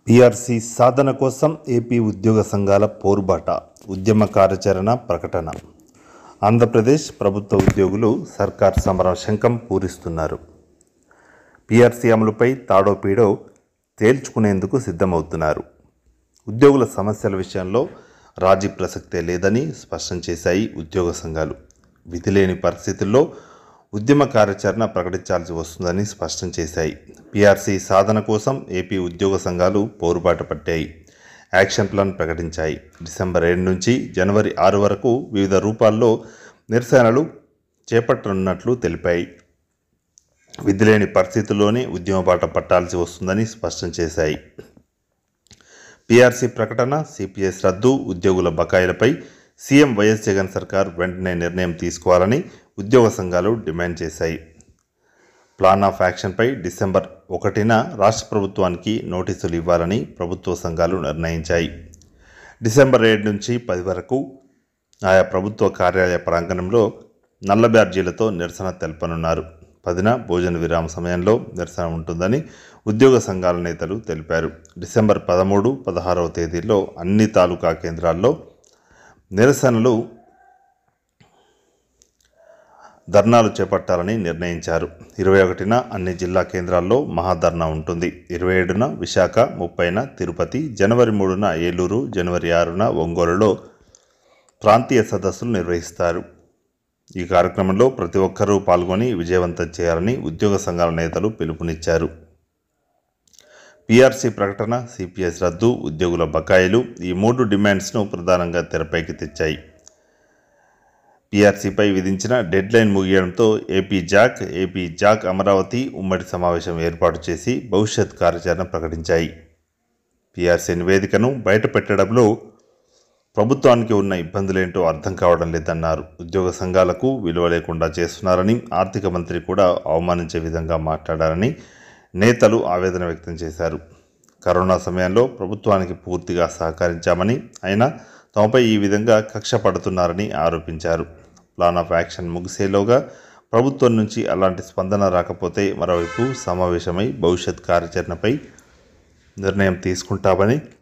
PRC సాధన కోసం AP ఉద్యోగ సంఘాల పోరుబాట ఉద్యమ కార్యాచరణ ప్రకటన ఆంధ్రప్రదేశ్ ప్రభుత్వ ఉద్యోగులు సర్కార్ సమర శంఖం పూరిస్తున్నారు పీఆర్సీ అమలుపై తాడో పీడో తేల్చుకునేందుకు సిద్ధమవుతున్నారు ఉద్యోగుల సమస్యల విషయంలో రాజీ ప్రసక్తే లేదని స్పష్టం చేశాయి ఉద్యోగ సంఘాలు విధి లేని పరిస్థితుల్లో ఉద్యమ కార్యాచరణ ప్రకటించాల్సి వస్తుందని స్పష్టం చేశాయి పీఆర్సీ సాధన కోసం ఏపీ ఉద్యోగ సంఘాలు పోరుబాట పట్టాయి యాక్షన్ ప్లాన్ ప్రకటించాయి డిసెంబర్ ఏడు నుంచి జనవరి ఆరు వరకు వివిధ రూపాల్లో నిరసనలు చేపట్టనున్నట్లు తెలిపాయి విధి లేని పరిస్థితుల్లోనే ఉద్యమ బాట పట్టాల్సి వస్తుందని స్పష్టం చేశాయి పీఆర్సీ ప్రకటన సిపిఎస్ రద్దు ఉద్యోగుల బకాయిలపై సీఎం వైఎస్ జగన్ సర్కార్ వెంటనే నిర్ణయం తీసుకోవాలని ఉద్యోగ సంఘాలు డిమాండ్ చేశాయి ప్లాన్ ఆఫ్ యాక్షన్పై డిసెంబర్ ఒకటిన రాష్ట్ర ప్రభుత్వానికి నోటీసులు ఇవ్వాలని ప్రభుత్వ సంఘాలు నిర్ణయించాయి డిసెంబర్ ఏడు నుంచి పది వరకు ఆయా ప్రభుత్వ కార్యాలయ ప్రాంగణంలో నల్ల బ్యాడ్జీలతో నిరసన తెలపనున్నారు పదిన భోజన విరామ సమయంలో నిరసన ఉంటుందని ఉద్యోగ సంఘాల నేతలు తెలిపారు డిసెంబర్ పదమూడు పదహారవ తేదీల్లో అన్ని తాలూకా కేంద్రాల్లో నిరసనలు ధర్నాలు చేపట్టాలని నిర్ణయించారు ఇరవై ఒకటిన అన్ని జిల్లా కేంద్రాల్లో మహాధర్నా ఉంటుంది ఇరవై ఏడున విశాఖ ముప్పైన తిరుపతి జనవరి మూడున ఏలూరు జనవరి ఆరున ఒంగోలులో ప్రాంతీయ సదస్సులు నిర్వహిస్తారు ఈ కార్యక్రమంలో ప్రతి ఒక్కరూ పాల్గొని విజయవంతం చేయాలని ఉద్యోగ సంఘాల నేతలు పిలుపునిచ్చారు పీఆర్సీ ప్రకటన సిపిఎస్ రద్దు ఉద్యోగుల బకాయిలు ఈ మూడు డిమాండ్స్ను ప్రధానంగా తెరపైకి తెచ్చాయి పీఆర్సీపై విధించిన డెడ్ లైన్ ముగియడంతో AP JAC AP JAC Amaravati ఉమ్మడి సమావేశం ఏర్పాటు చేసి భవిష్యత్ కార్యాచరణ ప్రకటించాయి పీఆర్సీ నివేదికను బయటపెట్టడంలో ప్రభుత్వానికి ఉన్న ఇబ్బందులేంటో అర్థం కావడం లేదన్నారు ఉద్యోగ సంఘాలకు విలువ లేకుండా చేస్తున్నారని ఆర్థిక మంత్రి కూడా అవమానించే విధంగా మాట్లాడారని నేతలు ఆవేదన వ్యక్తం చేశారు కరోనా సమయంలో ప్రభుత్వానికి పూర్తిగా సహకరించామని అయినా తమపై ఈ విధంగా కక్ష పడుతున్నారని ఆరోపించారు ప్లాన్ ఆఫ్ యాక్షన్ ముగిసేలోగా ప్రభుత్వం నుంచి అలాంటి స్పందన రాకపోతే మరోవైపు సమావేశమై భవిష్యత్ కార్యాచరణపై నిర్ణయం తీసుకుంటామని